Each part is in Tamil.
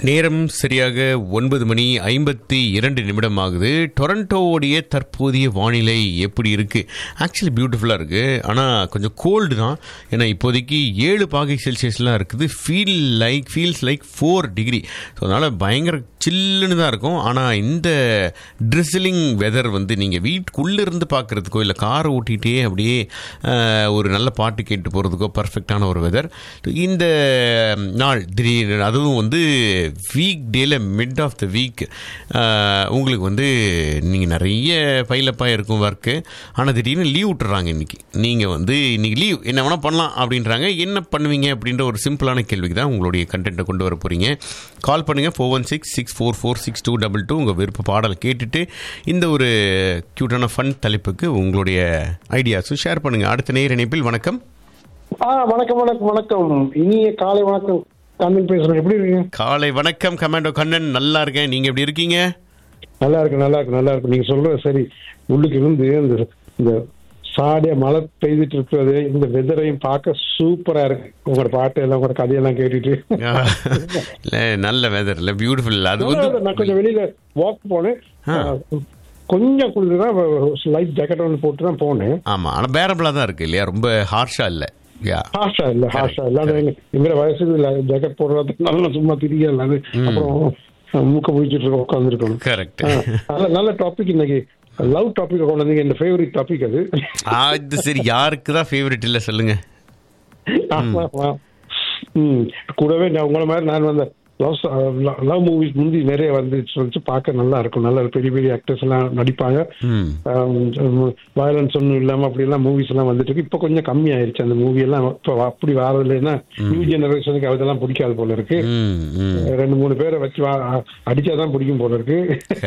நேரம் சரியாக ஒன்பது மணி ஐம்பத்தி இரண்டு நிமிடம் ஆகுது டொரண்டோவுடைய தற்போதைய வானிலை எப்படி இருக்குது ஆக்சுவலி பியூட்டிஃபுல்லாக இருக்குது ஆனால் கொஞ்சம் கோல்டு தான் ஏன்னா இப்போதைக்கு ஏழு பாகை செல்சியஸ்லாம் இருக்குது feel like feels like four degree so அதனால் பயங்கர சில்லுன்னு தான் இருக்கும் ஆனால் இந்த ட்ரிசிலிங் வெதர் வந்து நீங்கள் வீட்டுக்குள்ளே இருந்து பார்க்குறதுக்கோ இல்லை காரை ஓட்டிகிட்டே அப்படியே அஹ், ஒரு நல்ல பாட்டு கேட்டு போகிறதுக்கோ பர்ஃபெக்டான ஒரு வெதர் இந்த நாள் திடீர்னு அதுவும் வந்து வீக் டேல மிட் ஆஃப் த வீக் உங்களுக்கு வந்து நீங்கள் நிறைய பைலப்பாக இருக்கும் ஒர்க்கு ஆனால் திடீர்னு லீவ் விட்டுறாங்க இன்னைக்கு நீங்கள் வந்து இன்னைக்கு லீவ் என்ன வேணால் பண்ணலாம் அப்படின்றாங்க என்ன பண்ணுவீங்க அப்படின்ற ஒரு சிம்பிளான கேள்விக்கு தான் உங்களுடைய கண்டென்ட்டை கொண்டு வர போகிறீங்க கால் பண்ணுங்கள் four one six six four four six two double two உங்கள் விருப்ப பாடல் கேட்டுட்டு இந்த ஒரு க்யூட்டான ஃபன் தலைப்புக்கு உங்களுடைய ஐடியாஸும் ஷேர் பண்ணுங்கள் அடுத்த நேர இணைப்பில் வணக்கம் ஆ வணக்கம் வணக்கம் வணக்கம் இனிய காலை வணக்கம் தமிழ் பேசுறேன் எப்படி இருக்கீங்க காலை வணக்கம் கமாண்டோ கண்ணன் நல்லா இருக்கேன் நீங்கள் எப்படி இருக்கீங்க நல்லா இருக்கு நல்லா இருக்கு நல்லா இருக்கு நீங்க சொல்றது சரி உள்ளுக்கு இருந்து இந்த இந்த சாடிய மழை பெய்துட்டு இருக்கிறது இந்த வெதரையும் பார்க்க சூப்பரா இருக்கு உங்களோட பாட்டு எல்லாம் உங்களோட கதையெல்லாம் கேட்டுட்டு இல்லை நல்ல வெதர் இல்லை பியூட்டிஃபுல் அது வந்து நான் கொஞ்சம் வெளியில வாக் போனேன் ஆ. ஆ, கொஞ்சம் குளிர் தான் லைட் ஜாக்கெட் ஒன்று போட்டு தான் போனேன் ஆமாம் ஆனால் பேரபிளாக தான் இருக்குது இல்லையா ரொம்ப ஹார்ஷாக இல்லை யா ஹாஷா இல்ல ஹாஷா இல்ல அது எங்க- எங்க வயசுக்கு இல்ல ஜாக்கெட் போடுறது நல்லா சும்மா திரியல அது அப்புறம் மூக்க முடிச்சிட்டு இருக்க உட்காந்துருக்கணும் கரெக்ட் நல்ல நல்ல டாபிக் இன்னைக்கு லவ் டாபிக் கொண்டு வந்தீங்க என் ஃபேவரட் டாபிக் அது அது சரி யாருக்கு தான் ஃபேவரட் இல்லை சொல்லுங்க ஆமா, ஆமா. ம் கூடவே நான் உங்களை மாதிரி நான் வந்த லவ் லவ் மூவிஸ் முந்தி நிறைய வந்துச்சு வந்துச்சு பார்க்க நல்லா இருக்கும் நல்ல பெரிய பெரிய ஆக்டர்ஸ் எல்லாம் நடிப்பாங்க ம் வயலன்ஸ் ஒன்றும் இல்லாம அப்படி எல்லாம் மூவிஸ் எல்லாம் வந்துட்டு இருக்கு இப்போ கொஞ்சம் கம்மி ஆயிருச்சு அந்த மூவி எல்லாம் இப்போ அப்படி வரதில்லைன்னா நியூ ஜெனரேஷனுக்கு அதெல்லாம் பிடிக்காது போல இருக்கு ம் ம் ரெண்டு மூணு பேரை வச்சு வா- அடிச்சாதான் பிடிக்கும் போல இருக்கு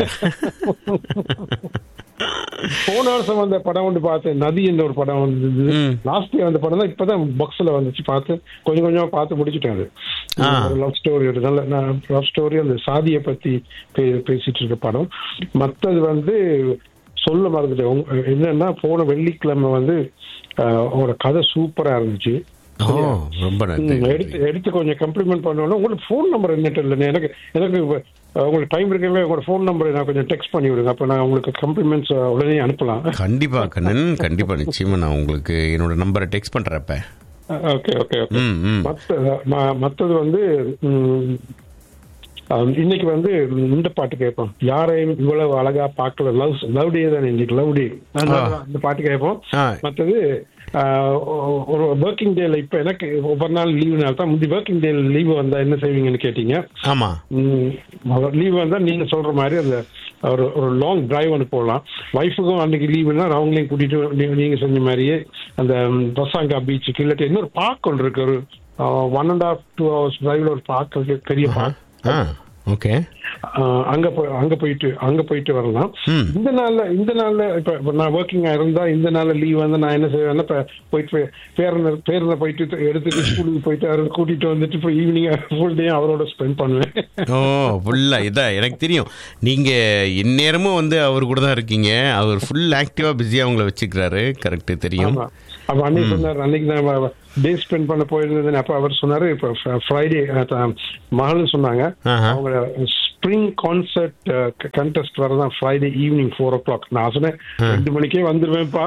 போன வருஷம் வந்த படம் ஒன்று பார்த்தேன் நதி என்ற ஒரு படம் வந்தது ம். லாஸ்ட் இயர் வந்த படம் தான் இப்பதான் பாக்ஸ்ல வந்துச்சு பார்த்து கொஞ்சம் கொஞ்சமா பார்த்து முடிச்சிட்டேன் அது ஆ. லவ் ஸ்டோரி ஒரு நல்ல லவ் ஸ்டோரி அந்த சாதியை பத்தி பே- பேசிட்டு இருக்க படம் மத்தது வந்து சொல்ல மறந்துட்டேன் உங்க- என்னன்னா போன வெள்ளிக்கிழமை வந்து ஆஹ், உங்களோட கதை சூப்பரா இருந்துச்சு ஓ ரொம்ப நன்றி ம், எடுத்து எடுத்து கொஞ்சம் கம்ப்ளிமெண்ட் பண்ணணும் உங்களுக்கு ஃபோன் நம்பர் என்னட்டு இல்லை எனக்கு எனக்கு இப்ப, அஹ், உங்களுக்கு டைம் இருக்கவே உங்களோட ஃபோன் நம்பரை நான் கொஞ்சம் டெக்ஸ்ட் பண்ணி விடுங்க அப்போ நான் உங்களுக்கு கம்ப்ளிமெண்ட்ஸ் உடனே அனுப்பலாம் கண்டிப்பா கண்ணன் கண்டிப்பா நிச்சயமா நான் உங்களுக்கு என்னோட நம்பரை டெக்ஸ்ட் பண்றப்ப ஓகே ஓகே ஓகே ம் ம் மத்த ம- மத்தது வந்து ம், அஹ், இன்னைக்கு வந்து இந்த பாட்டு கேட்போம் யாரையும் இவ்வளவு அழகா பார்க்கல லவ் லவ் டே தான் இன்னைக்கு லவ் டே அந்த பாட்டு கேட்போம் ஆ மற்றது ஆஹ், ஒ- ஒரு ஒர்க்கிங் டேல இப்ப எனக்கு ஒவ்வொரு நாள் லீவு நாள் தான் முந்தி ஒர்க்கிங் டேல லீவு வந்தா என்ன செய்வீங்கன்னு கேட்டீங்க ஆமா லீவ் வந்தா நீங்க சொல்ற மாதிரி அந்த ஒரு ஒரு லாங் டிரைவ் ஒன்று போகலாம் ஒய்ஃபுக்கும் அன்னைக்கு லீவுனா அவங்களையும் கூட்டிட்டு நீ- நீங்க செஞ்ச மாதிரியே அந்த பசாங்கா பீச்சுக்கு இல்லாட்டி இன்னொரு பார்க் ஒன்று இருக்கு ஒரு one and half two hours டிரைவ்ல ஒரு பார்க் இருக்கு பெரிய பார்க் ஆ ஓகே அங்க போய் அங்க போயிட்டு அங்க போயிட்டு வரலாம் ம். இந்த நாள்ல இந்த நாள்ல இப்ப இப்ப நான் ஒர்க்கிங்கா இருந்தா இந்த நாள்ல லீவ் வந்து நான் என்ன செய்வேன்னா இப்ப போயிட்டு பேருந்த பேருந்த போயிட்டு எடுத்துட்டு ஸ்கூலுக்கு போயிட்டு அவரை கூட்டிட்டு வந்துட்டு இப்போ ஈவினிங் ஃபுல் டே அவரோட ஸ்பெண்ட் பண்ணுவேன் ஓ ஃபுல்லா இதான் எனக்கு தெரியும் நீங்க இந்நேரமும் வந்து அவர் கூட தான் இருக்கீங்க அவர் ஃபுல் ஆக்டிவா பிஸியா உங்களை வச்சுக்கிறாரு கரெக்ட் தெரியும் ஆமா. அப்ப அன்னைக்கு சொன்னார் அன்னைக்கு நான் டே ஸ்பெண்ட் பண்ண போயிருந்தது அப்ப அவர் சொன்னாரு இப்ப ஃப்ரைடே மகளும் சொன்னாங்க ஆஹா. அவங்க ஸ்ப்ரிங் கான்சர்ட் கண்டெஸ்ட் வரதான் Friday evening four o'clock நான் சொன்னேன் ரெண்டு மணிக்கே வந்துருவேன்ப்பா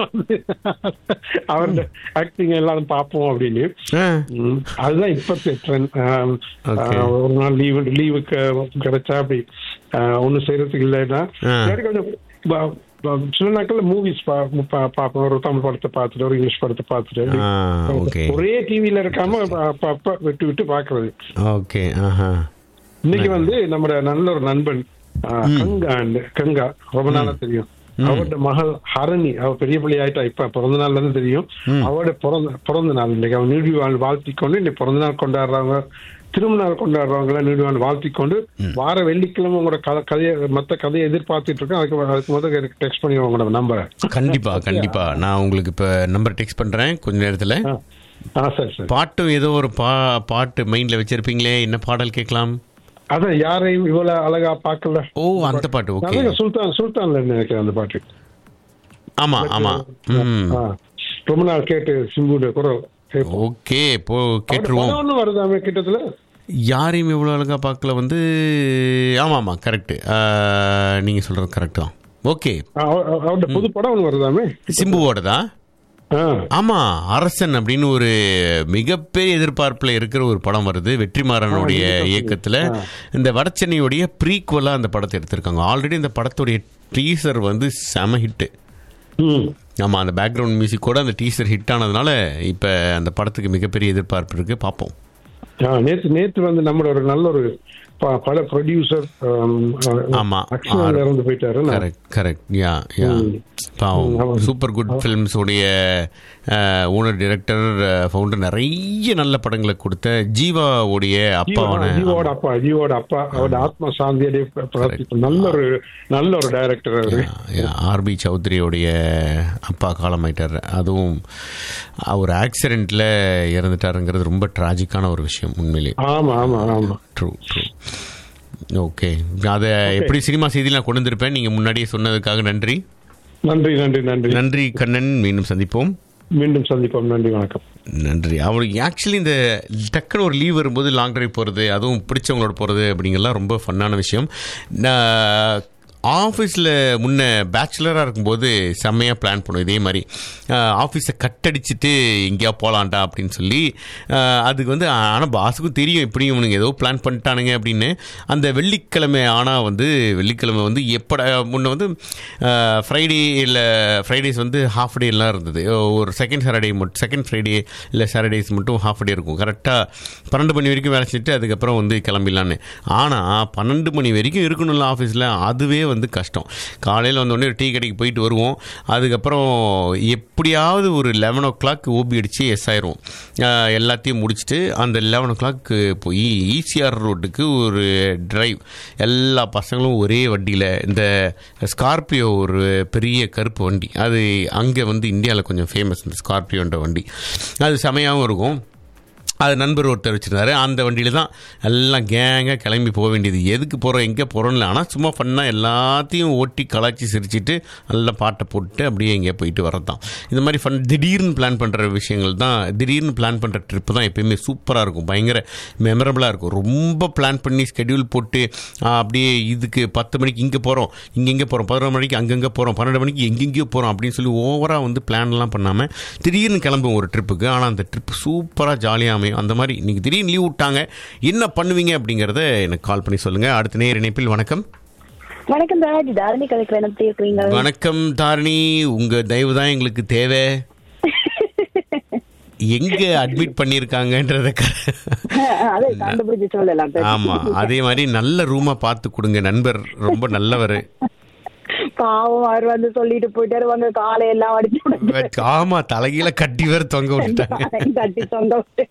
அவரோட ஆக்டிங் எல்லாம் பார்ப்போம் அப்படின்னு ஆ ம், அதுதான் இப்ப ட்ரெண்ட் Okay. ஒரு நாள் லீவு லீவுக்கு கிடைச்சா அப்படி ஒன்னும் செய்யறதுக்கு இல்லைன்னா ஆ. இல்லாட்டி கொஞ்சம் ப- ப- சில நாட்கள்ல மூவிஸ் பார்ப்போம் ஒரு தமிழ் படத்தை பார்த்துட்டு ஒரு இங்கிலீஷ் படத்தை பார்த்துட்டு ஆ ஓகே ஒரே டிவில இருக்காம அப்ப அப்ப விட்டு விட்டு பாக்குறது ஓகே ஆஹா இன்னைக்கு வந்து நம்ம நல்ல ஒரு நண்பன் ஆ, கங்கா கங்கா ரொம்ப நாளா தெரியும் அவரோட மகள் ஹரணி அவ பெரிய பிள்ளை ஆயிட்டா இப்ப பிறந்த நாள்ல இருந்து தெரியும் அவரோட பிறந்த பிறந்த நாள் இன்னைக்கு அவன் நீடி வாழ் வாழ்த்தி கொண்டு இன்னைக்கு பிறந்த நாள் கொண்டாடுறவங்க திரும்ப நாள் கொண்டாடுறவங்கள நீடி வாழ் வாழ்த்தி கொண்டு வார வெள்ளிக்கிழமை உங்களோட கதை- கதையை மத்த கதையை எதிர்பார்த்துட்டு இருக்கேன் அதுக்கு அதுக்கு முதல்ல எனக்கு டெக்ஸ்ட் பண்ணி உங்களோட நம்பரை கண்டிப்பா கண்டிப்பா நான் உங்களுக்கு இப்ப நம்பர் டெக்ஸ்ட் பண்றேன் கொஞ்ச நேரத்துல ஆ சரி சரி பாட்டும் ஏதோ ஒரு பா பாட்டு மைண்ட்ல வச்சிருப்பீங்களே என்ன பாடல் கேட்கலாம் அதான் யாரையும் இவ்வளவு அழகா பார்க்கல ஓ அந்த பாட்டு ஓகே அதான் சுல்தான் சுல்தான்ல இருந்து நினைக்கிறேன் அந்த பாட்டு ஆமா ஆமா ம் ஆ. ரொம்ப நாள் கேட்டு சிம்புடைய குரல் கேட்போம். ஓகே இப்போ அவரோட கேட்டுருவோம் படம் ஒண்ணு வருதாமே கிட்டத்துல யாரையும் இவ்வளோ அழகாக பார்க்கல வந்து ஆமாம் ஆமாம் கரெக்டு நீங்கள் சொல்கிறது கரெக்டு தான் ஓகே அவ- அவ- அவரோட புது படம் ஒன்று வருதாமே சிம்புவோட தான் ஆ ஆமா அரசன் அப்படின்னு ஒரு மிகப்பெரிய எதிர்பார்ப்புல இருக்கிற ஒரு படம் வருது வெற்றிமாறனுடைய இயக்கத்துல இந்த வடச்சென்னையுடைய ப்ரீக்வலா அந்த படத்தை எடுத்திருக்காங்க ஆல்ரெடி இந்த படத்துடைய டீசர் வந்து செம ஹிட் ம் ஆமா அந்த பேக்ரவுண்ட் மியூசிக் கூட அந்த டீசர் ஹிட் ஆனதுனால இப்ப அந்த படத்துக்கு மிகப்பெரிய எதிர்பார்ப்பு இருக்கு பார்ப்போம் ஆ, நேத்து நேத்து வந்து நம்மளோட ஒரு நல்ல ஒரு ப- பட ப்ரொடியூசர் ஆமா. அக்ஷன் இறந்து போயிட்டாரு நான் கரெக்ட் கரெக்ட் யா யா பாவம் சூப்பர் குட் ஃபிலிம்ஸ் உடைய ஓனர் டைரக்டர் ஃபவுண்டர் நிறைய நல்ல படங்களை கொடுத்த ஜீவாவுடைய அப்பாவான ஜீவோட அப்பா ஜீவோட அப்பா அவரோட ஆத்மா சாந்தியடைய பிரார்த்திப்பு நல்ல ஒரு நல்ல ஒரு டைரக்டர் அவரு ஆர்பி சௌத்ரியோடைய அப்பா காலமாயிட்டார் அதுவும் ஒரு ஆக்சிடென்ட்ல இறந்துட்டாருங்கிறது ரொம்ப டிராஜிக்கான ஒரு விஷயம் உண்மையிலேயே ஆமா ஆமா ஆமா ட்ரூ ட்ரூ ஓகே அதை எப்படி சினிமா செய்தியில் நான் கொண்டு வந்திருப்பேன் நீங்கள் முன்னாடியே சொன்னதுக்காக நன்றி நன்றி நன்றி நன்றி நன்றி கண்ணன் மீண்டும் சந்திப்போம் மீண்டும் சந்திப்போம் நன்றி வணக்கம் நன்றி அவருக்கு ஆக்சுவலி இந்த டக்குன்னு ஒரு லீவ் வரும்போது லாங் டிரைவ் போகிறது அதுவும் பிடிச்சவங்களோட போகிறது அப்படிங்கெல்லாம் ரொம்ப ஃபன்னான விஷயம் நான் ஆஃபீஸில் முன்ன பேச்சுலராக இருக்கும்போது செம்மையாக பிளான் பண்ணுவோம் இதே மாதிரி ஆஃபீஸை கட்டடிச்சிட்டு எங்கேயா போகலான்டா அப்படின்னு சொல்லி ஆஹ், அதுக்கு வந்து ஆனால் பாஸுக்கும் தெரியும் இப்படியும் இவனுங்க ஏதோ பிளான் பண்ணிட்டானுங்க அப்படின்னு அந்த வெள்ளிக்கிழமை ஆனால் வந்து வெள்ளிக்கிழமை வந்து எப்பட முன்ன வந்து ஃப்ரைடே இல்லை ஃப்ரைடேஸ் வந்து ஹாஃப் டே எல்லாம் இருந்தது ஒரு செகண்ட் சாட்டர்டே மட்டும் செகண்ட் ஃப்ரைடே இல்லை சாட்டர்டேஸ் மட்டும் ஹாஃப் டே இருக்கும் கரெக்டாக பன்னெண்டு மணி வரைக்கும் வேலை செஞ்சுட்டு அதுக்கப்புறம் வந்து கிளம்பிடலான்னு ஆனால் பன்னெண்டு மணி வரைக்கும் இருக்கணும்ல ஆஃபீஸில் அதுவே வந்து கஷ்டம் காலையில் வந்தோடனே ஒரு டீ கடைக்கு போயிட்டு வருவோம் அதுக்கப்புறம் எப்படியாவது ஒரு லெவன் ஓ கிளாக் ஓபி அடித்து எஸ் ஆயிரும் ஆஹ் எல்லாத்தையும் முடிச்சுட்டு அந்த லெவன் ஓ கிளாக் போய் ஈசிஆர் ரோட்டுக்கு ஒரு டிரைவ் எல்லா பசங்களும் ஒரே வண்டியில் இந்த ஸ்கார்பியோ ஒரு பெரிய கருப்பு வண்டி அது அங்கே வந்து இந்தியாவில் கொஞ்சம் ஃபேமஸ் இந்த ஸ்கார்பியோன்ற வண்டி அது செமையாகவும் இருக்கும் அது நண்பர் ஒருத்தர் வச்சிருந்தாரு அந்த வண்டியில் தான் எல்லாம் கேங்காக கிளம்பி போக வேண்டியது எதுக்கு போகிறோம் எங்கே போகிறோம்ல ஆனால் சும்மா ஃபன்னாக எல்லாத்தையும் ஓட்டி கலாச்சி சிரிச்சிட்டு நல்லா பாட்டை போட்டு அப்படியே எங்கேயா போயிட்டு வரது தான் இந்த மாதிரி ஃபன் திடீர்னு பிளான் பண்ணுற விஷயங்கள் தான் திடீர்னு பிளான் பண்ணுற ட்ரிப்பு தான் எப்பயுமே சூப்பராக இருக்கும் பயங்கர மெமரபுளாக இருக்கும் ரொம்ப பிளான் பண்ணி ஸ்கெடியூல் போட்டு ஆ, அப்படியே இதுக்கு பத்து மணிக்கு இங்கே போகிறோம் இங்கே இங்கே போகிறோம் பதினொரு மணிக்கு அங்கங்கே போகிறோம் பன்னெண்டு மணிக்கு எங்கெங்கேயோ போகிறோம் அப்படின்னு சொல்லி ஓவராக வந்து பிளான்லாம் பண்ணாமல் திடீர்னு கிளம்புவோம் ஒரு ட்ரிப்புக்கு ஆனால் அந்த ட்ரிப் சூப்பராக ஜாலியாக அமையும் அந்த மாதிரி இன்னைக்கு திடீர்னு லீவ் விட்டாங்க என்ன பண்ணுவீங்க அப்படிங்கிறத எனக்கு கால் பண்ணி சொல்லுங்கள் அடுத்த நேர் இணைப்பில் வணக்கம் வணக்கம் ராஜ் தாரணி கதைக்கிறேன் எப்படி இருக்கீங்க வணக்கம் தாரணி உங்கள் தயவு தான் எங்களுக்கு தேவை எங்க அட்மிட் பண்ணியிருக்காங்கன்றத க- அதை கண்டுபிடிச்சு சொல்லலாம் ஆமா அதே மாதிரி நல்ல ரூமா பார்த்து கொடுங்க நண்பர் ரொம்ப நல்லவர் பாவம் அவர் வந்து சொல்லிட்டு போயிட்டாரு வந்து காலை எல்லாம் அடிச்சு விட்டு ஆமா தலைகீழ கட்டி வேற தொங்க விட்டுட்டாங்க தட்டி தொங்க விட்டு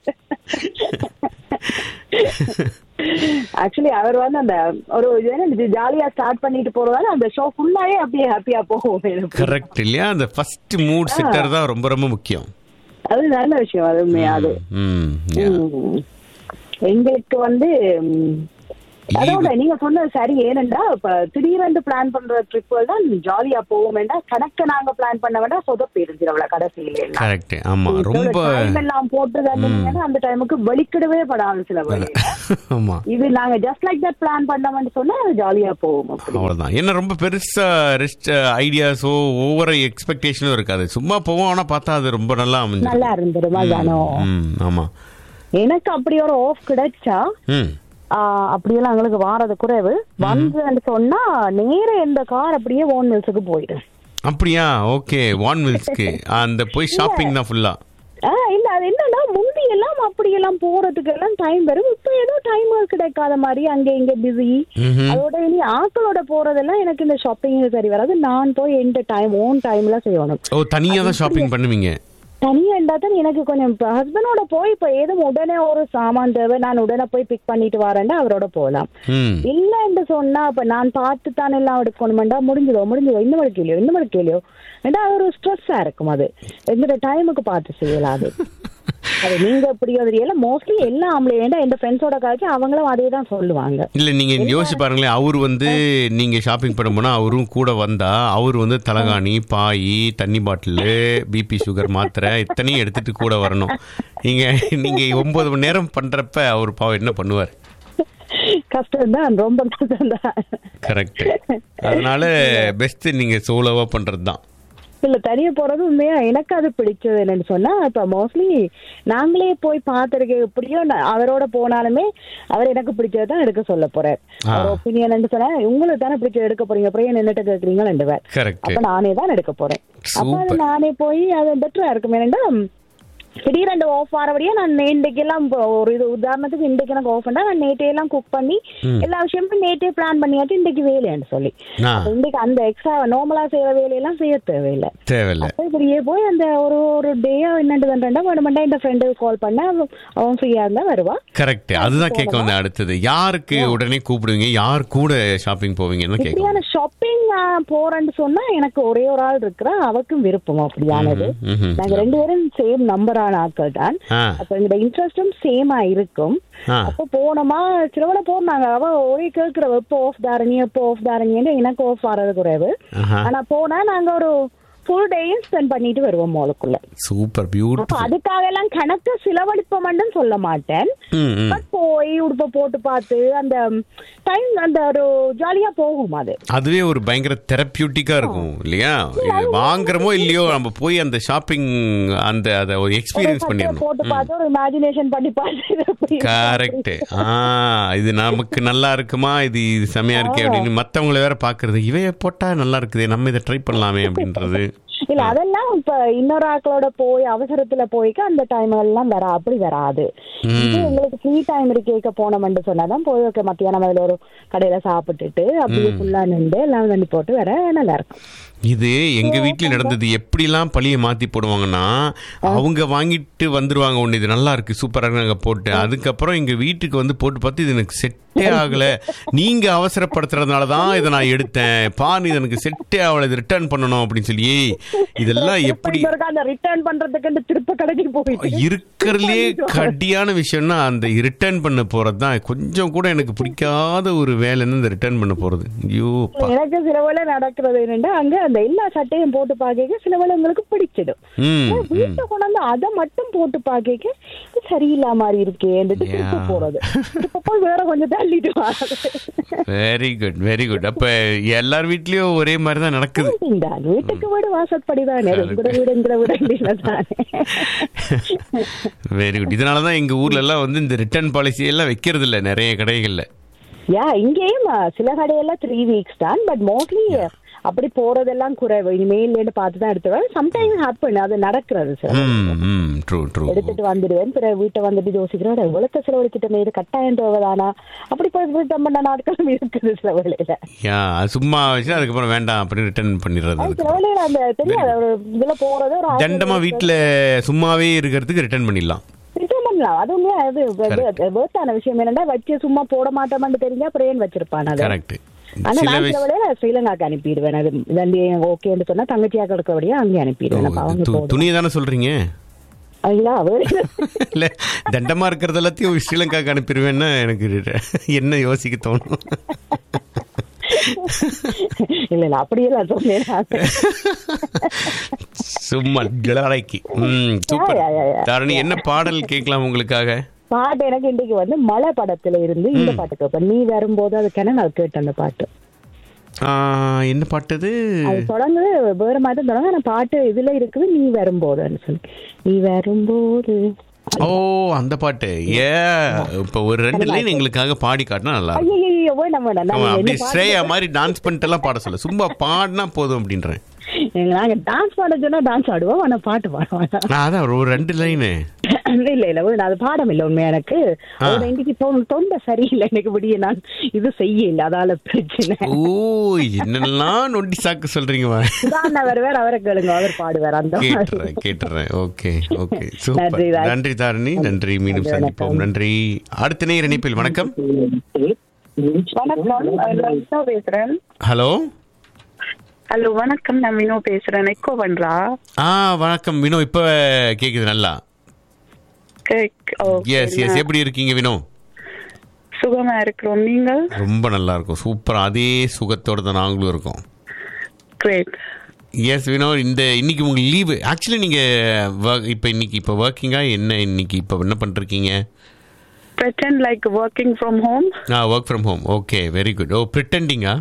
ஆக்சுவலி அவர் வந்து அந்த ஒரு இது ஜாலியா ஸ்டார்ட் பண்ணிட்டு போறதால அந்த ஷோ ஃபுல்லாவே அப்படியே ஹாப்பியா போகும் எனக்கு. கரெக்ட் இல்லையா அந்த ஃபர்ஸ்ட் மூட் செட்டர் தான் ரொம்ப ரொம்ப முக்கியம் அது நல்ல விஷயம் அது உண்மையா அது ம் yeah. ம். எங்களுக்கு வந்து ம், அதோட நீங்க சொன்னது சரி ஏனென்றா இப்ப திடீரென்று பிளான் பண்ற ட்ரிப்புகள் தான் ஜாலியா போகும் வேண்டாம் கணக்க நாங்க பிளான் பண்ண வேண்டாம் சொதப்பிருச்சு அவ்வளவு கடைசியில எல்லாம். கரெக்ட் ஆமா ரொம்ப time எல்லாம் போட்டு தந்தீங்கன்னா அந்த டைமுக்கு வலிக்கிடவே படாது சில வழி ஆமா இது நாங்க ஜஸ்ட் லைக் தட் பிளான் பண்ணோம்னு சொன்னா அது ஜாலியா போகும் அப்படி அவ்வளவுதான் என்ன ரொம்ப பெருசா ரெஸ்ட் ஐடியாஸோ ஒவ்வொரு எக்ஸ்பெக்டேஷனும் இருக்காது சும்மா போவோம் ஆனா பார்த்தா அது ரொம்ப நல்லா அமைஞ்சு நல்லா இருந்துரும் அதானோ ம் ஆமா எனக்கு அப்படி ஒரு ஆஃப் கிடைச்சா ம் ஆஹ் அப்படியெல்லாம் எங்களுக்கு வாரது குறைவு வந்துன்னு சொன்னா நேர இந்த கார் அப்படியே ஓன் மில்ஸுக்கு போயிடும் அப்படியா ஓகே வான் மில்ஸ்க்கு அந்த போய் ஷாப்பிங் தான் ஃபுல்லா ஆஹ் இல்ல அது என்னன்னா முந்தி எல்லாம் அப்படி எல்லாம் போறதுக்கு எல்லாம் டைம் வரும் இப்ப ஏதோ டைம் கிடைக்காத மாதிரி அங்க இங்க பிஸி ம்ஹும். அதோட இனி ஆட்களோட போறதெல்லாம் எனக்கு இந்த ஷாப்பிங் சரி வராது நான் போய் எந்த டைம் ஓன் டைம்ல செய்யணும் ஓ தனியா தான் ஷாப்பிங் பண்ணுவீங்க தனியா இருந்தா தான் எனக்கு கொஞ்சம் ஹஸ்பண்டோட போய் இப்ப ஏதும் உடனே ஒரு சாமான் தேவை நான் உடனே போய் பிக் பண்ணிட்டு வரேன்டா அவரோட போகலாம் ம் இல்லன்னு சொன்னா இப்ப நான் பார்த்து தானே எல்லாம் எடுக்கணுமெண்டா முடிஞ்சதோ முடிஞ்சதோ இன்னும் மணிக்கலையோ இன்னும் மணிக்கலையோ ஏண்டா அது ஒரு ஸ்ட்ரெஸ்ஸா இருக்கும் அது எந்த டைமுக்கு பார்த்து செய்யலாம் அது அது நீங்க இப்படி தெரியல மோஸ்ட்லி எல்லா ஆம்பளை ஏன்டா எந்த ஃப்ரெண்ட்ஸோட காய்ச்சி அவங்களும் அதே தான் சொல்லுவாங்க இல்ல நீங்க யோசிச்சு பாருங்களேன் அவர் வந்து நீங்க ஷாப்பிங் பண்ண போனா அவரும் கூட வந்தா அவர் வந்து தலகாணி பாய் தண்ணி பாட்டில் பிபி சுகர் மாத்திரை இத்தனையும் எடுத்துட்டு கூட வரணும் நீங்க நீங்க ஒன்பது மணி நேரம் பண்றப்ப அவர் பாவம் என்ன பண்ணுவார் கஷ்டம் தான் ரொம்ப கஷ்டம் தான் கரெக்ட் அதனால பெஸ்ட் நீங்க சோலோவா பண்றது தான் இல்ல தனியா போறது உண்மையா எனக்கு அது பிடிச்சது என்னன்னு சொன்னா இப்ப மோஸ்ட்லி நாங்களே போய் பார்த்திருக்க எப்படியோ நான் அவரோட போனாலுமே அவர் எனக்கு பிடிச்சது தான் எடுக்க சொல்ல போறார் ஆ. அவர் ஒப்பீனியன் சொன்னா உங்களுக்கு தானே பிடிச்சது எடுக்க போறீங்க அப்புறம் ஏன் என்னட்ட கேக்குறீங்க ரெண்டு பேர் கரெக்ட் அப்ப நானே தான் எடுக்க போறேன் அப்ப அது Super. நானே போய் அது பெட்டரா இருக்கும் ஏன்னா திடீரெண்டு ஆஃப் ஆறபடியா நான் இன்றைக்கு எல்லாம் இப்போ ஒரு இது உதாரணத்துக்கு இன்றைக்கு எனக்கு ஆஃப் நான் நேற்றே எல்லாம் குக் பண்ணி எல்லா விஷயமும் நேற்றே பிளான் பண்ணியாச்சு இன்றைக்கு வேலையான்னு சொல்லி ஆ அப்ப இன்றைக்கு அந்த எக்ஸ்ட்ரா நார்மலா செய்யற வேலையெல்லாம் செய்ய தேவையில்லை தேவையில்ல அப்ப இப்படியே போய் அந்த ஒரு ஒரு டேயா என்னண்டு பண்றேன்டா வேணுமெண்டா இந்த ஃப்ரெண்டுக்கு கால் பண்ண அவ- அவன் ஃப்ரீயா இருந்தா வருவா கரெக்ட் அதுதான் கேட்க வந்தேன் அடுத்தது யாருக்கு உடனே கூப்பிடுவீங்க யார் கூட ஷாப்பிங் போவீங்கன்னு கேட்க இப்படியான ஷாப்பிங் போறேன்னு சொன்னா எனக்கு ஒரே ஒரு ஆள் இருக்கிறா அவக்கும் விருப்பம் அப்படியானது ம்ஹும், ம்ஹும். நாங்க ரெண்டு பேரும் சேம் நம்பரான ஆட்கள் தான் ஆ அப்ப எங்களோட இன்ட்ரெஸ்டும் சேமா இருக்கும் ஆ அப்ப போனோமா சிலவள போனாங்க அவ ஒரே கேட்கிற எப்போ ஆஃப் தாரணி எப்போ ஆஃப் தாரணின்னு எனக்கு ஆஃப் ஆறது குறைவு ஆஹா ஆனா போனா நாங்க ஒரு ஃபுல் டேயும் ஸ்பெண்ட் பண்ணிட்டு வருவோம் மோளுக்குள்ள சூப்பர் அப்ப பியூட்டிஃபுல் அதுக்காக எல்லாம் கணக்கு செலவழிப்போம்னு சொல்ல மாட்டேன் ம் ம் பட் போய் உடுப்ப போட்டு பார்த்து அந்த டைம் அந்த ஒரு ஜாலியா போகும் அது அதுவே ஒரு பயங்கர தெரப்பியூட்டிக்கா இருக்கும் இல்லையா இது வாங்குறமோ இல்லையோ நம்ம போய் அந்த ஷாப்பிங் அந்த அதை ஒரு எக்ஸ்பீரியன்ஸ் சட்டையை பண்ணிடணும் போட்டு பார்த்து ஒரு இமேஜினேஷன் பண்ணி பார்த்து இது எப்படி இருக்கு கரெக்ட் ஆ இது நமக்கு நல்லா இருக்குமா இது இது செமையா இருக்கே அப்படின்னு மத்தவங்கள வேற பாக்குறது இவைய போட்டா நல்லா இருக்குதே நம்ம இதை ட்ரை பண்ணலாமே அப்படின்றது இல்ல அதெல்லாம் இப்ப இன்னொரு ஆட்களோட போய் அவசரத்துல போய்க்க அந்த டைம் எல்லாம் வர அப்படி வராது இது எங்களுக்கு ஃப்ரீ டைம் இருக்கேக்க போனோம்னு சொன்னாதான் போய் ஓகே மத்தியானம் அதுல ஒரு கடையில சாப்பிட்டுட்டு அப்படியே ஃபுல்லா நின்று எல்லாம் தண்ணி போட்டு வர நல்லா இருக்கும் இது எங்க வீட்ல நடந்தது எப்படிலாம் பழிய மாத்தி போடுவாங்கன்னா அவங்க வாங்கிட்டு வந்துருவாங்க ஒண்ணு இது நல்லா இருக்கு சூப்பரா இருக்கு நாங்க போட்டு அதுக்கப்புறம் எங்க வீட்டுக்கு வந்து போட்டு பார்த்து இது எனக்கு செட்டே ஆகல நீங்க அவசரப்படுத்துறதுனால தான் இதை நான் எடுத்தேன் பாரு இது எனக்கு செட்டே ஆகல இது ரிட்டர்ன் பண்ணணும் அப்படின்னு சொல்லி ஏய், இதெல்லாம் எப்படி இன்னொருக்கா அந்த ரிட்டர்ன் பண்றதுக்கு திருப்ப கடைக்கு போயிட்டு இருக்கிறதுலே கடியான விஷயம்னா அந்த ரிட்டர்ன் பண்ண போறது தான் கொஞ்சம் கூட எனக்கு பிடிக்காத ஒரு வேலைன்னு இந்த ரிட்டர்ன் பண்ண போறது ஐயோப்பா எனக்கு சில வேளை நடக்கிறது என்னன்னா அங்க அந்த எல்லா சட்டையும் போட்டு பாக்க சில வேளை உங்களுக்கு பிடிச்சிடும் ம் ம் வீட்டை கொண்டாந்து அதை மட்டும் போட்டு பாக்க இது சரியில்லா மாதிரி இருக்கே திருப்பி Yeah. போறது இப்ப போய் வேற கொஞ்சம் தள்ளிட்டு வர்றது வெரி குட் வெரி குட் அப்ப எல்லார் வீட்லயும் ஒரே மாதிரி தான் நடக்குது தான் வீட்டுக்கு வீடு வாசற்படிதான் எங்கட வீடு எங்கட வீடு இல்ல தானே வெரி குட் இதனாலதான் எங்க ஊர்ல எல்லாம் வந்து இந்த ரிட்டர்ன் பாலிசி எல்லாம் வைக்கிறது இல்ல நிறைய கடைகள்ல யா இங்கேயும் அஹ், சில கடையெல்லாம் த்ரீ வீக்ஸ் தான் பட் மோஸ்ட்லி அப்படி போறதெல்லாம் குறைவு இனிமேல் பார்த்து தான் எடுத்துருவேன் சம்டைம் ஹாப்பன் அது நடக்கிறது சார் ம் ம் ட்ரூ ட்ரூ எடுத்துட்டு வந்துடுவேன் பிறகு வீட்டை வந்துட்டு யோசிக்கிறேன் எவ்வளவு செலவழிச்சிட்டமே இது கட்டாயம் தேவைதானா அப்படி போய் ரிட்டர்ன் பண்ண நாட்களும் இருக்குது சில வேளையில யா அது சும்மா வச்சு அதுக்கப்புறம் வேண்டாம் அப்படின்னு ரிட்டர்ன் பண்ணிடுறது அது அதுக்கு சில வேளையில அந்த தெரியாது ஒரு இதுல போறது ஒரு தண்டமா வீட்ல சும்மாவே இருக்கிறதுக்கு ரிட்டர்ன் பண்ணிடலாம் ரிட்டர்ன் பண்ணலாம் அது உண்மையா அது வேர்த்தான விஷயம் என்னன்னா வச்சு சும்மா போட மாட்டோமான்னு தெரிஞ்சா அப்புறம் ஏன் வச்சிருப்பான் அது கரெக்ட் ஆனா சில நான் சில விஷயம் வேளையில ஸ்ரீலங்காக்கு அனுப்பிடுவேன் அது தண்டி ஓகேன்னு சொன்னா தங்கச்சியா கிடக்கபடியா அங்கே அனுப்பிடுவேன் அப்ப அவங்க போடுவாங்க. துணியை தானே சொல்றீங்க ஐயா வேற இல்ல தண்டமா இருக்கிறது எல்லாத்தையும் ஸ்ரீலங்காக்கு அனுப்பிடுவேன்னா எனக்கு என்ன யோசிக்க தோணும் இல்ல இல்ல அப்படியெல்லாம் சொன்னேன் சும்மா ஜலாரைக்கு ம் சூப்பர் யா, யா, யா. தாரணி என்ன பாடல் கேட்கலாம் உங்களுக்காக பாட்டு எனக்கு இன்னைக்கு வந்து மழை படத்துல இருந்து இந்த பாட்டு கேட்பேன் நீ வரும்போது அதுக்கான நான் கேட்டேன் அந்த பாட்டு ஆ, என்ன பாட்டு அது அது தொடங்குது வேற மாதிரி தான் தொடங்க ஆனா பாட்டு இதுல இருக்குது நீ வரும்போதுன்னு சொல்லி நீ வரும்போது ஓ அந்த பாட்டு ஏ இப்ப ஒரு ரெண்டு லைன் எங்களுக்காக பாடி காட்டினா நல்லா இருக்கும் ஐயோ வேணாம் வேணாம் ஆமா, நாங்க அப்படியே என்ன ஸ்ரேயா மாதிரி டான்ஸ் பண்ணிட்டு எல்லாம் பாட சொல்ல சும்மா பாடினா போதும் அப்படின்றேன் பாட்டு- நாங்க டான்ஸ் பாட சொன்னா டான்ஸ் ஆடுவோம் ஆனா பாட்டு பாட வேணாம் நான் அதான் ஒரு ரெண்டு லைனு இல்ல இல்ல வேணாம் அது பாடம் இல்ல உண்மையா எனக்கு ஒரு இன்னைக்கு தொ- தொண்டை சரியில்லை எனக்கு விடிய நான் இது செய்ய இல்ல அதால பிரச்சனை ஓ என்னெல்லாம் நொண்டி சாக்கு சொல்றீங்க வா. தான் அவர் வேற அவரை கேளுங்க அவர் பாடுவார் அந்த மாதிரி. கேட்டுறேன் கேட்டுறேன் ஓகே ஓகே சூப்பர் நன்றி, ராஜ். நன்றி தாரணி நன்றி மீண்டும் நன்றி, சந்திப்போம் வணக்கம். நன்றி அடுத்த நேர் இணைப்பில் வணக்கம் வணக்கம் நான் வினோ பேசுறேன் ஹலோ ஹலோ வணக்கம் நான் வினோ பேசுறேன் எக்கோ பண்றா ஆ வணக்கம் வினோ இப்ப கேக்குது நல்லா எஸ் எஸ் எப்படி இருக்கீங்க வினோ சுகமா இருக்கிறோம் நீங்கள் ரொம்ப நல்லா இருக்கும் சூப்பர் அதே சுகத்தோட தான் நாங்களும் இருக்கோம் கிரேட் எஸ் வினோ இந்த இன்னைக்கு உங்களுக்கு லீவு ஆக்சுவலி நீங்கள் இப்போ இன்னைக்கு இப்போ ஒர்க்கிங்கா என்ன இன்னைக்கு இப்போ என்ன பண்ணிருக்கீங்க pretend like working from home ஆ work from home okay very good oh ப்ரிட்டண்டிங்கா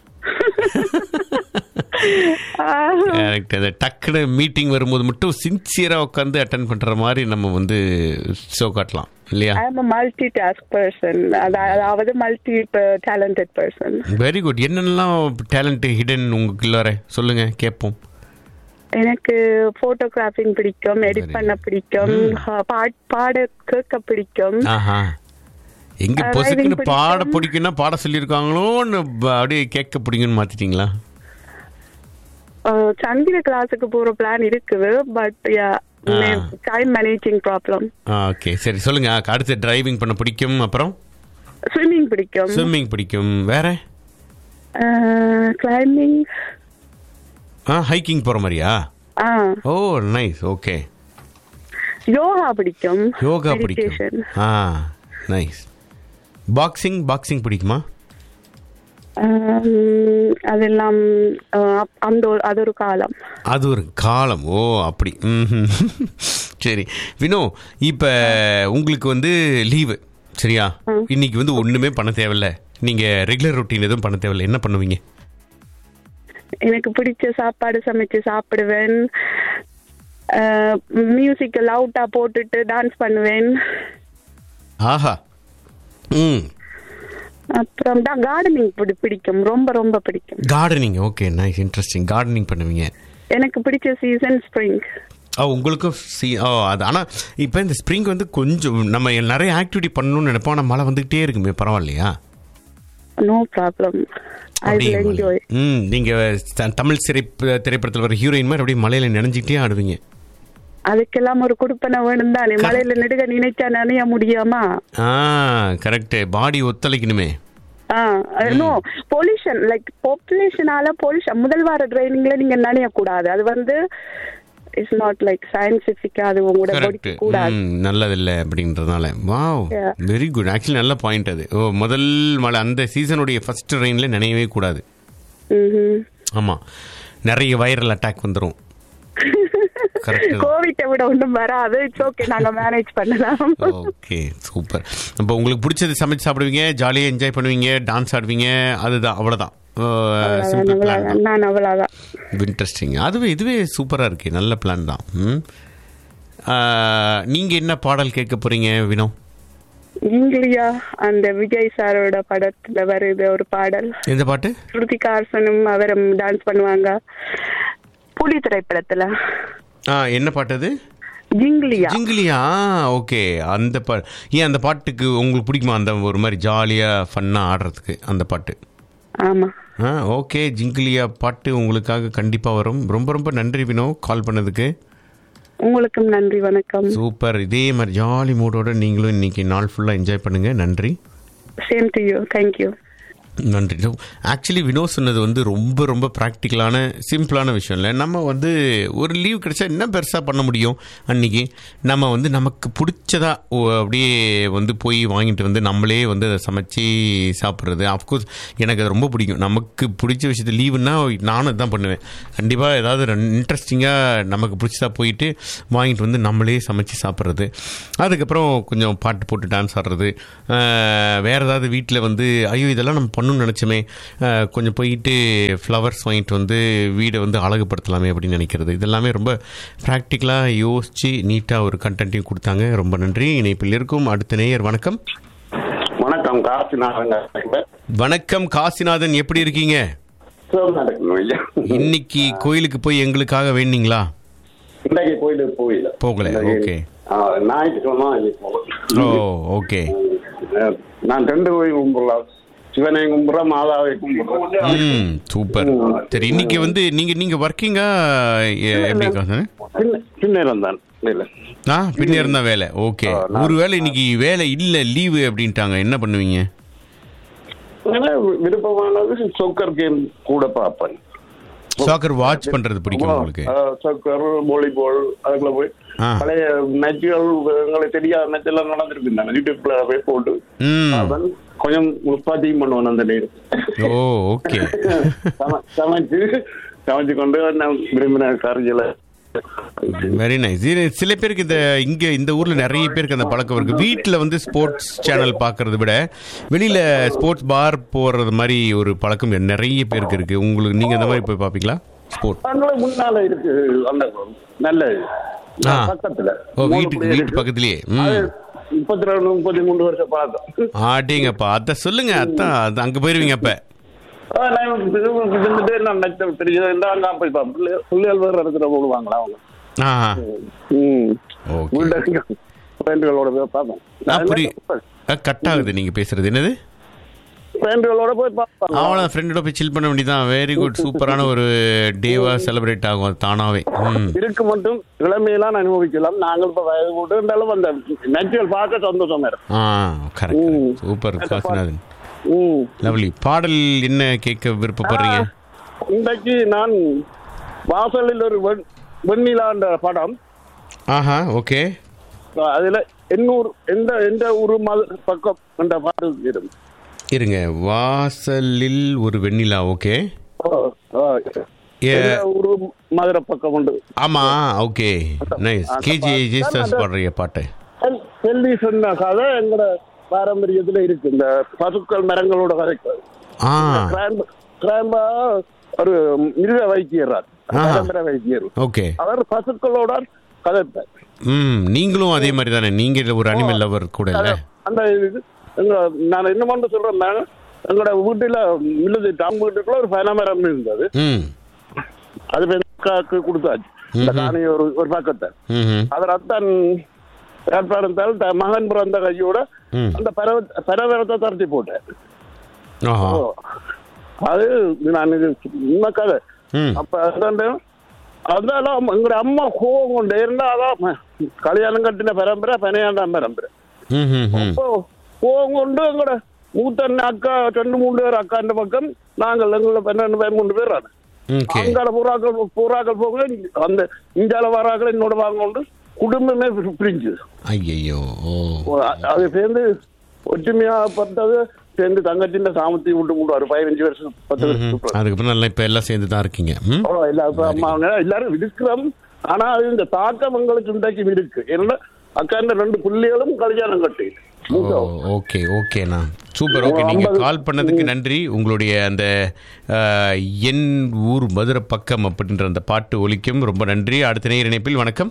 கரெக்ட் அந்த டக்குனு மீட்டிங் வரும்போது மட்டும் சின்சியராக உட்காந்து அட்டன் பண்ணுற மாதிரி நம்ம வந்து ஷோ காட்டலாம் இல்லையா I am a multitask person அதா- அதாவது multi talented person very good என்னென்னலாம் டேலண்ட் ஹிடன் உங்களுக்குள்ளார சொல்லுங்க கேட்போம் எனக்கு போட்டோகிராஃபிங் பிடிக்கும் எடிட் Very பண்ண பிடிக்கும் பாட் பாட கேட்க பிடிக்கும் ஆஹா எங்க Uh, பொசுக்குன்னு writing பாட பிடிக்கும். பிடிக்கும்னா பாட சொல்லியிருக்காங்களோன்னு ப- அப்படியே கேட்க பிடிக்கும்னு மாத்திட்டீங்களா அஹ், சங்கீத கிளாஸுக்கு போற பிளான் இருக்குது but Ah. Time managing problem okay சரி சொல்லுங்க அ, அடுத்து டிரைவிங் பண்ண பிடிக்கும் அப்புறம் ஸ்விம்மிங் பிடிக்கும் ஸ்விம்மிங் பிடிக்கும் வேற கிளைம்பிங் ஆ ஹைக்கிங் போற மாதிரியா ஆ ஓ நைஸ் ஓகே யோகா பிடிக்கும் யோகா Meditation. பிடிக்கும் ஆ நைஸ் பாக்ஸிங் பாக்ஸிங் பிடிக்குமா ஆம், அதெல்லாம் அஹ், அந்த ஒரு- அது ஒரு காலம் அது ஒரு காலம் ஓ அப்படி ம்ஹும். சரி வினோ இப்போ உங்களுக்கு வந்து லீவு சரியா இன்னைக்கு வந்து ஒண்ணுமே பண்ண தேவையில்ல நீங்க ரெகுலர் ரொட்டீன் எதுவும் பண்ண தேவையில்ல என்ன பண்ணுவீங்க எனக்கு பிடிச்ச சாப்பாடு சமைச்சு சாப்பிடுவேன் மியூசிக் லவுட்டா போட்டுட்டு டான்ஸ் பண்ணுவேன் ஆஹா ம் அப்புறம் தான் கார்டனிங் பிடிக்கும் ரொம்ப ரொம்ப பிடிக்கும் gardening okay nice interesting gardening பண்ணுவீங்க எனக்கு பிடிச்ச சீசன் ஸ்ப்ரிங் ஓ உங்களுக்கும் சி ஓ அது ஆனால் இப்போ இந்த ஸ்ப்ரிங் வந்து கொஞ்சம் நம்ம நிறைய ஆக்டிவிட்டி பண்ணணும்னு நினைப்போம் ஆனால் மழை வந்துகிட்டே இருக்குமே பரவாயில்லையா நோ ப்ராப்ளம் ஐ வில் அப்படியே என்ஜாய் ம் நீங்கள் த- தமிழ் சிறை திரைப்படத்தில் வர ஹீரோயின் மாதிரி அப்படியே மலையில நினைஞ்சிக்கிட்டே ஆடுவீங்க அதுக்கெல்லாம் ஒரு குடுப்பனை வேணும் தானே மலையில நெடுக நினைச்சா நனைய முடியாமா ஆ கரெக்ட் பாடி ஒத்துழைக்கணுமே நோ பொல்யூஷன் லைக் பாப்புலேஷனால பொல்யூஷன் முதல் வார ட்ரைனிங்ல நீங்க நனைய கூடாது அது வந்து இட்ஸ் நாட் லைக் சயின்டிபிக்கா அது உங்களோட கரெக்ட் பாடிக்கு கூடாது நல்லதில்லை அப்படின்றதுனால wow Yeah. Very good actually நல்ல பாயிண்ட் அது ஓ முதல் மழை அந்த சீசனுடைய ஃபர்ஸ்ட் ரெயினில் நினையவே கூடாது ம்ஹும். ஆமாம் நிறைய வைரல் அட்டாக் வந்துடும் கரெக்ட் கோவிட்டை விட ஒண்ணும் வராது இட்ஸ் ஓகே நாங்க மேனேஜ் பண்ணலாம் ஓகே சூப்பர் இப்போ உங்களுக்கு பிடிச்சது சமைச்சு சாப்பிடுவீங்க ஜாலியாக என்ஜாய் பண்ணுவீங்க டான்ஸ் ஆடுவீங்க அதுதான் அவ்வளோதான் சிம்பிள் பிளான் அவ்வளவுதான். நான் அவ்வளவுதான் இன்ட்ரெஸ்டிங் அதுவே இதுவே சூப்பராக இருக்கு நல்ல பிளான் தான் ம் நீங்கள் என்ன பாடல் கேட்க போறீங்க வினோ இங்கிலியா அந்த விஜய் சாரோட படத்துல வருது ஒரு பாடல் எந்த பாட்டு ஸ்ருதிகாசனும் அவரும் டான்ஸ் பண்ணுவாங்க புலி திரைப்படத்துல ஆ என்ன பாட்டு அது ஜிங்கிலியா ஜிங்கிலியா ஓகே அந்த பா ஏன் அந்த பாட்டுக்கு உங்களுக்கு பிடிக்குமா அந்த ஒரு மாதிரி ஜாலியாக ஃபன்னாக ஆடுறதுக்கு அந்த பாட்டு ஆமா ஆ ஓகே ஜிங்கிலியா பாட்டு உங்களுக்காக கண்டிப்பாக வரும் ரொம்ப ரொம்ப நன்றி வினோ கால் பண்ணதுக்கு உங்களுக்கும் நன்றி வணக்கம் சூப்பர் இதே மாதிரி ஜாலி மூடோட நீங்களும் இன்னைக்கு நாள் ஃபுல்லாக என்ஜாய் பண்ணுங்க நன்றி சேம் டு யூ தேங்க்யூ நன்றி ஆக்சுவலி வினோ சொன்னது வந்து ரொம்ப ரொம்ப ப்ராக்டிக்கலான சிம்பிளான விஷயம் இல்லை நம்ம வந்து ஒரு லீவ் கிடைச்சா என்ன பெருசாக பண்ண முடியும் அன்னைக்கு நம்ம வந்து நமக்கு பிடிச்சதா ஓ, அப்படியே வந்து போய் வாங்கிட்டு வந்து நம்மளே வந்து அதை சமைச்சு சாப்பிட்றது அஃப்கோர்ஸ் எனக்கு அது ரொம்ப பிடிக்கும் நமக்கு பிடிச்ச விஷயத்த லீவுன்னா நானும் இதுதான் பண்ணுவேன் கண்டிப்பாக ஏதாவது இன்ட்ரெஸ்டிங்காக நமக்கு பிடிச்சதா போயிட்டு வாங்கிட்டு வந்து நம்மளே சமைச்சு சாப்பிட்றது அதுக்கப்புறம் கொஞ்சம் பாட்டு போட்டு டான்ஸ் ஆடுறது அஹ், வேற ஏதாவது வீட்டில் வந்து ஐயோ இதெல்லாம் நம்ம பண்ணணும்னு நினச்சோமே அஹ், கொஞ்சம் போயிட்டு ஃப்ளவர்ஸ் வாங்கிட்டு வந்து வீடை வந்து அழகுபடுத்தலாமே அப்படின்னு நினைக்கிறது இதெல்லாமே ரொம்ப ப்ராக்டிக்கலாக யோசித்து நீட்டாக ஒரு கண்டென்ட்டையும் கொடுத்தாங்க ரொம்ப நன்றி இணைப்பில் இருக்கும் அடுத்த நேயர் வணக்கம் வணக்கம் காசிநாதங்க வணக்கம் காசிநாதன் எப்படி இருக்கீங்க நடக்கணும் ஐயா இன்னைக்கு கோயிலுக்கு போய் எங்களுக்காக வேண்டிங்களா இன்றைக்கு கோயிலுக்கு போயில போகல, okay. ஞாயிற்றுக்கிழமை இன்னைக்கு போகல. ஓ ஓகே அஹ், நான் ரெண்டு கோயில் கும்பிடலாம் சிவனையும் கும்பிட்றேன் மாதாவை கும்பிட்றேன் ம் சூப்பர் சரி இன்னைக்கு வந்து நீங்க நீங்க ஒர்க்கிங்கா எப்படி காசு பின்னேரம் தான் இல்லை ஆ பின்ன இருந்தா வேலை ஓகே ஆ, நான்- ஒருவேளை இன்னைக்கு வேலை இல்ல லீவு அப்படின்ட்டாங்க என்ன பண்ணுவீங்க ஆனா, விருப்பமானது சொக்கர் கேம் கூட பார்ப்பேன் சாக்கர் வாட்ச் பண்றது பிடிக்கும் உங்களுக்கு சொக்கர் வாலிபால் அதுக்குள்ள போய் ஆ. பழைய மேட்சுகள் எங்களுக்கு தெரியாத மேட்ச் எல்லாம் நடந்திருக்கு நான் யூடியூப்ல போய் போட்டு ம் அவன் கொஞ்சம் முப்பாத்தியும் பண்ணுவான் அந்த நேரம் ஓ ஓகே சம- சமைச்சு சமைச்சு கொண்டு நான் விரும்பின காரியங்களை வெரி நைஸ் இது சில பேருக்கு இந்த இங்க இந்த ஊர்ல நிறைய பேருக்கு அந்த பழக்கம் இருக்கு வீட்டில் வந்து ஸ்போர்ட்ஸ் சேனல் பார்க்கறத விட வெளியில ஸ்போர்ட்ஸ் பார் போறது மாதிரி ஒரு பழக்கம் நிறைய பேருக்கு இருக்கு உங்களுக்கு நீங்க அந்த மாதிரி போய் பாப்பீங்களா ஸ்போர்ட் அங்கே முன்னால இருக்கு அந்த நல்ல ஆ. பக்கத்துல ஓ மூணு வீட்டுக்கு பிள்ளை வீட்டு இருக்கு. பக்கத்துலயே அது ம் முப்பத்தி ரெண்டு முப்பத்தி மூணு வருஷம் பழக்கம் ஆட்டேங்கப்பா அத சொல்லுங்க அதான் அது அங்க போயிருவீங்க அப்ப ஆ, நான் இருந்துட்டு நான் நெக்ஸ்ட் பெரிய இந்த நான் போய் பார்ப்பேன். பிள்ளை- பிள்ளைகள் வேற இடத்துல போடுவாங்களா அவங்க ஆ ம் ஓகே வீட்டுல ஃப்ரெண்டுகளோட போய் பார்ப்பேன் ஆ, புரியுது கட் ஆகுது நீங்க பேசுறது என்னது ஃப்ரெண்டுகளோட போய் பார்ப்பாங்க அவ்வளோ ஃப்ரெண்டோட போய் சில் பண்ண வேண்டியதான் வெரி குட் சூப்பரான ஒரு டேவா செலிப்ரேட் ஆகும் அது தானாவே ம் இருக்கு மட்டும் இளமையெல்லாம் அனுபவிக்கலாம் நாங்கள் இப்ப வயது கூட்டு இருந்தாலும் அந்த நேச்சுரல் பார்க்க சந்தோஷமா இருக்கும் ஆ கரெக்ட் ம். சூப்பர் காசிநாதன் ம் லவ்லி பாடல் என்ன கேட்க விருப்பப்படுறீங்க இன்றைக்கு நான் வாசலில் ஒரு வெண் வெண்ணிலான்ற படம் ஆஹா ஓகே அதுல எண்ணூர் எந்த எந்த ஊரு மது பக்கம் என்ற பாட்டு இருக்கு இருங்க வாசலில் ஒரு வெண்ணிலா ஓகே ஓ, ஓ. ஏ. எந்த ஊரு மதுரை பக்கம் உண்டு ஆமா ஓகே நைஸ் அந்த கேஜி பாட்டு. ஜேசஸ் அந்த- பாடுறீங்க பாட்டு செல்- செல்வி சொன்ன கதை எங்களோட பாரம்பரியத்துல இருக்கு இந்த பசுக்கள் மரங்களோட கதைகள் ஆ கிராம்ப- கிராம்பா ஒரு மிருக வைத்தியர் ஆஹா. பாரம்பரிய வைத்தியர் ஓகே அவர் பசுக்களோட கதைப்பார் ம் நீங்களும் அதே மாதிரி தானே நீங்க ஒரு அனிமல் லவர் கூட இல்ல அந்த இது எங்க நான் என்ன பண்ண சொல்றேன் மேம் எங்களோட வீட்டுல இல்லது டாம் வீட்டுக்குள்ள ஒரு பனமரம் இருந்தது ம் அது பெண்காக்கு கொடுத்தாச்சு இந்த ம்ஹும். காணி ஒரு ஒரு பக்கத்தை ம் அதில் அத்தான் ஏற்பாடுத்தால் த- மகன் பிறந்த கையோட ம் அந்த பரவ பரவரத்தை தரட்டி போட்டேன் ஆஹா ஓ. அது நான் இது உண்மை கதை ம் அப்ப அதாண்ட அதனால எங்களோட அம்மா கோவம் கொண்டு இருந்தா அதான் ம- கல்யாணம் கட்டின பரம்பரை பனையாண்டாம் பரம்பரை ம் ம் ம் அப்போ கோவம் கொண்டு எங்களோட மூத்த அண்ணன் அக்கா ரெண்டு மூணு பேர் அக்காண்ட பக்கம் நாங்கள் எங்களோட பன்னெண்டு பேர் மூணு பேர் ஆனோம் ஓகே அங்கால பூராக்கள் பூராக்கள் போக அந்த இந்தியால வராக்கள் என்னோட வாங்க கொண்டு குடும்பமே பிரி- பிரிஞ்சு ஐயையோ ஓ அது சேர்ந்து ஒற்றுமையா பட்டது சேர்ந்து தங்கச்சின் சாமத்தி விட்டு மூட்டு ஒரு பதினஞ்சு வருஷம் பத்து ம்ஹும். வருஷம் அதுக்கப்புறம் நல்லா இப்ப எல்லாம் சேர்ந்து தான் இருக்கீங்க ம் அவ்வளோ எல்லா இப்ப அம்மா அவங்க எல்லாரும் இருக்கிறோம் ஆனா அது இந்த தாக்கம் எங்களுக்கு இன்றைக்கும் இருக்கு ஏன்னா அக்கா ரெண்டு பிள்ளைகளும் கல்யாணம் கட்டி ஓ ஓகே ஓகேண்ணா சூப்பர் ஓகே நீங்க ஐம்பது- கால் பண்ணதுக்கு நன்றி உங்களுடைய அந்த அஹ், என் ஊர் மதுரை பக்கம் அப்படின்ற அந்த பாட்டு ஒலிக்கும் ரொம்ப நன்றி அடுத்த நேர் இணைப்பில் வணக்கம்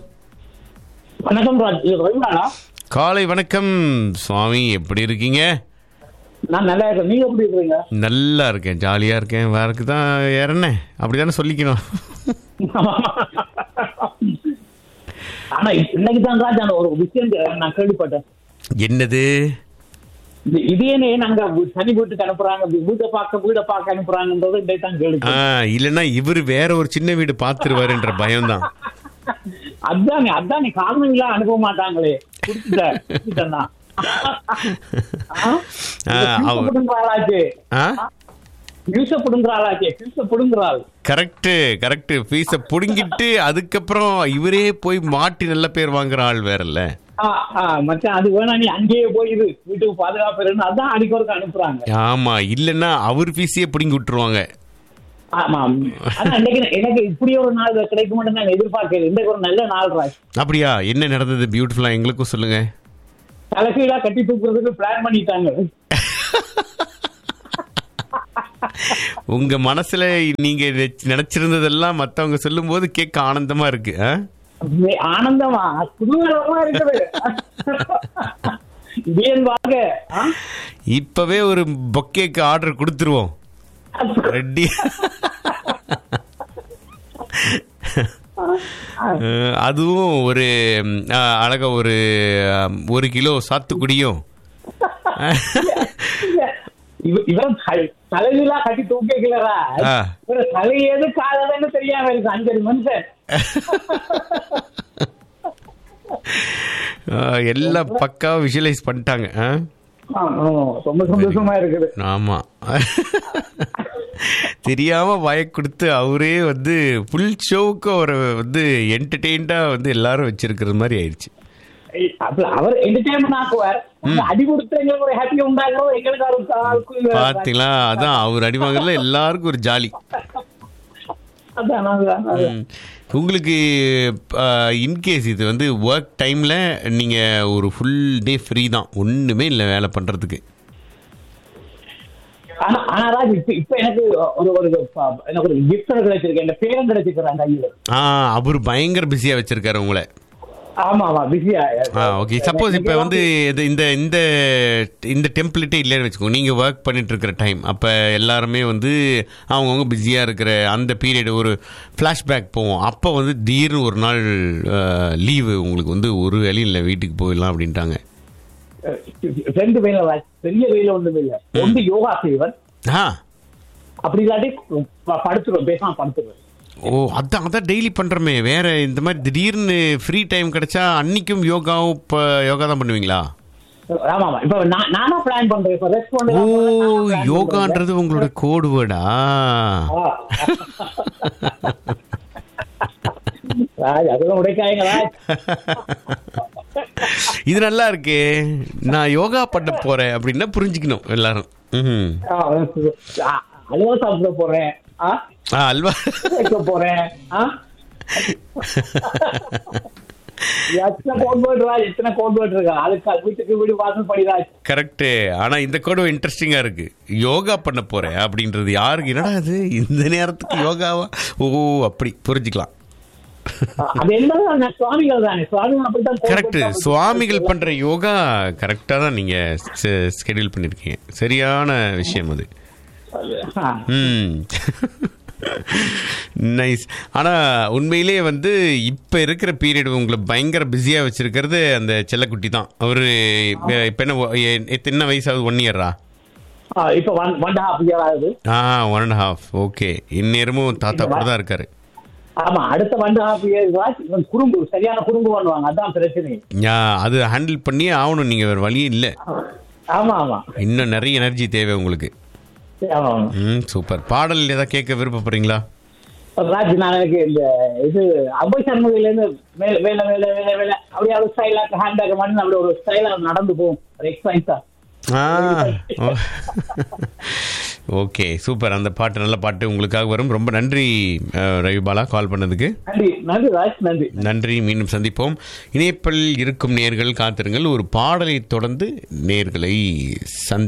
வணக்கம் ராஜ் இது ரவினாடா காலை வணக்கம் சுவாமி எப்படி இருக்கீங்க நான் நல்லா இருக்கேன் நீங்க எப்படி இருக்கீங்க நல்லா இருக்கேன் ஜாலியா இருக்கேன் வேறக்கு தான் வேற என்ன அப்படிதானே சொல்லிக்கணும் ஆனா இன்னைக்கு தான் ராஜ் அந்த ஒரு விஷயம் கே- நான் கேள்விப்பட்டேன் என்னது இது இதேனே நாங்க வீ- தனி வீட்டுக்கு அனுப்புறாங்க வீ- வீட்டை பார்க்க வீடை பார்க்க அனுப்புறாங்கன்றது இதை தான் ஆ கேள்விப்பட்டேன் இல்லைன்னா இவர் வேற ஒரு சின்ன வீடு பார்த்துருவாருன்ற பயம்தான் அதானே அதானே காரணங்களா அனுப்ப மாட்டாங்களே குடுத்துட்டேன் குடுத்துட்டேன்னா. ஆ? ஆ, இது அவ- ஃபியூஸை பிடுங்குற ஆளாச்சே ஆ ஃபியூஸை பிடுங்குற ஆளாச்சே ஃபியூஸை பிடுங்குற ஆள் கரெக்ட் கரெக்ட் ஃபீஸை புடுங்கிட்டு அதுக்கப்புறம் இவரே போய் மாட்டி நல்ல பேர் வாங்குற ஆள் வேறல்ல ஆ, ஆ, மச்சான் அது வேணா நீ அங்கேயே போயிரு வீட்டுக்கு பாதுகாப்பு இருன்னு அதான் அடிக்கொருக்க அனுப்புறாங்க ஆமா இல்லைன்னா அவர் ஃபீஸையே பிடுங்கி விட்டுருவாங்க ஆமா ஆனா இன்னைக்கு எனக்கு இப்படி ஒரு நாள் கிடைக்கும் மட்டும் நான் எதிர்பார்க்கல இன்னைக்கு ஒரு நல்ல நாள் ராஜ் அப்படியா என்ன நடந்தது பியூட்டிஃபுல்லா எங்களுக்கும் சொல்லுங்க தலைகீழா கட்டி தூக்குறதுக்கு பிளான் பண்ணிட்டாங்க உங்க மனசுல நீங்க நினைச்ச- நினைச்சிருந்ததெல்லாம் மத்தவங்க சொல்லும் போது கேட்க ஆனந்தமா இருக்கு ஆ? வே- ஆனந்தமா குதூகலமா இருக்குது இதேன் வாங்க ஆ? இப்பவே ஒரு பொக்கேக்கு ஆர்டர் கொடுத்துருவோம் ரெடி அஹ், அதுவும் ஒரு ம், அஹ், அழகா ஒரு அம், ஒரு கிலோ சாத்துக்குடியும் இவ- இவன் த- தலைகீழா கட்டி தூக்கிக்கலரா ஆ. இவர தலை எது காலதுன்னு தெரியாம இருக்கு அஞ்சு மனுஷன் அஹ், எல்லாம் பக்காவா விஷுவலைஸ் பண்ணிட்டாங்க ஆ? ஆ, ஆ, ரொம்ப சந்தோஷமா இருக்குது ஆமா தெரியாம வாய கொடுத்து அவரே வந்து ஃபுல் ஷோவுக்கு அவரை வந்து என்டர்டெயின்டா வந்து எல்லாரும் வச்சிருக்கிற மாதிரி ஆயிடுச்சு அப்ப அவர் என்டர்டைன்மெண்ட் ஆக்குவார் உங்க அடி கொடுத்து எங்களுக்கு ஒரு ஹாப்பி உண்டாக்குறோம் எங்களுக்கு அவருக்கு ஆளுக்கு பாத்தீங்களா அதான் அவர் அடிவாங்கல எல்லாருக்கும் ஒரு ஜாலி அதான் அதான், அதான். ம். உங்களுக்கு இன்கேஸ் இது வந்து ஒர்க் டைம்ல நீங்க ஒரு ஃபுல் டே ஃப்ரீ தான் ஒண்ணுமே இல்லை வேலை பண்றதுக்கு ஆனா ஆனா ராஜ் இப்ப இப்ப எனக்கு ஒரு ஒரு ப- எனக்கு ஒரு கிஃப்ட் கிடைச்சிருக்கு என் பேரன் கிடைச்சிருக்கிறான் கையில ஆ அவர் பயங்கர பிஸியா வச்சிருக்காரு உங்களை ஆமா ஆமா பிஸியா ஆ ஓகே சப்போஸ் இப்போ வந்து இது இந்த இந்த இந்த டெம்ப்ளேட்டே இல்லைன்னு வச்சுக்கோங்க நீங்கள் ஒர்க் பண்ணிட்டு இருக்கிற டைம் அப்போ எல்லாருமே வந்து அவங்கவுங்க பிஸியாக இருக்கிற அந்த பீரியட் ஒரு ஃப்ளாஷ்பேக் போவோம் அப்போ வந்து திடீர்னு ஒரு நாள் லீவு உங்களுக்கு வந்து ஒரு வேலையும் இல்லை வீட்டுக்கு போயிடலாம் அப்படின்ட்டாங்க ரெண்டு வேலை ராஜ் பெரிய வேலை ஒண்ணுமே இல்ல ஒன்று யோகா செய்வன் ஆ அப்படி இல்லாட்டி ப- படுத்துருவேன் பேசாம படுத்துருவேன் ஓ அதான் அதான் டெய்லி பண்ணுறமே வேற இந்த மாதிரி திடீர்னு ஃப்ரீ டைம் கிடைச்சா அன்னைக்கும் யோகாவும் இப்போ யோகா தான் பண்ணுவீங்களா ஆமா ஆமா இப்ப நான் நானா பிளான் பண்றேன் இப்ப ரெஸ்ட் ஓ யோகான்றது உங்களோட கோடு வேர்டா ராஜ் அதெல்லாம் உடைக்காயங்க ராஜ் இது நல்லா இருக்கே நான் யோகா பண்ண போறேன் அப்படின்னா புரிஞ்சுக்கணும் எல்லாரும் ம்ஹும். ஆ, ஆ, அல்வா சாப்பிட போறேன் ஆ ஆ அல்வா வைக்க போறேன் ஆ எத்தனை கோட்வேர்ட் ராஜ் எத்தனை கோட்வேர்ட் இருக்கா அதுக்கு வீட்டுக்கு வீடு வாசல் படி ராஜ் கரெக்ட் ஆனா இந்த கோடு இன்ட்ரெஸ்டிங்கா இருக்கு யோகா பண்ண போறேன் அப்படின்றது யாருக்கு என்னடா இது இந்த நேரத்துக்கு யோகாவா ஓ அப்படி புரிஞ்சுக்கலாம் அது என்ன சுவாமிகள் தானே சுவாமிகள் அப்படித்தான் code கரெக்ட் போட்டு சுவாமிகள் பண்ற யோகா கரெக்டா தான் நீங்க ஸ்கெடியூல் பண்ணிருக்கீங்க சரியான விஷயம் அது ஆ. ம் நைஸ் ஆனா உண்மையிலே வந்து இப்ப இருக்கிற பீரியட் உங்களை பயங்கர பிஸியா வச்சிருக்கிறது அந்த செல்லக்குட்டி தான் அவரு இப்ப இப்ப என்ன ஒ- எ- என்ன வயசாகுது ஒன் இயரா ஆ, இப்ப ஒன் ஒன் ஹாஃப் இயர் ஆகுது ஆ ஒன் அண்ட் ஹாஃப் ஓகே இந்நேரமும் தாத்தா கூட தான் இருக்காரு ஆமா அடுத்த ஒன் ஹாஃப் இயர் ராஜ் இவன் குறும்பு சரியான குறும்பு பண்ணுவாங்க அதான் பிரச்சனை யா, அது ஹேண்டில் பண்ணியே ஆகணும் நீங்க வேற வழியே இல்லை ஆமா ஆமா இன்னும் நிறைய எனர்ஜி தேவை உங்களுக்கு ஆமா ஆமா ம் சூப்பர் பாடல் ஏதாவது கேட்க விருப்பப்படுறீங்களா ராஜ் நான் எனக்கு இந்த இது அபய் சண்முகையில இருந்து மேல வேலை வேலை வேலை வேலை அப்படியே ஒரு ஸ்டைலா ஹேண்ட் பேக் பண்ணி அப்படி ஒரு ஸ்டைலா நடந்து போகும் ஒரு எக்ஸ்பைன்ஸா ஆ ஓகே சூப்பர் அந்த பாட்டு நல்ல பாட்டு உங்களுக்காக வரும் ரொம்ப நன்றி அஹ், ரவிபாலா கால் பண்ணதுக்கு நன்றி நன்றி ராஜ் நன்றி நன்றி மீண்டும் சந்திப்போம் இணைப்பில் இருக்கும் நேர்கள் காத்திருங்கள் ஒரு பாடலை தொடர்ந்து நேர்களை சந்தி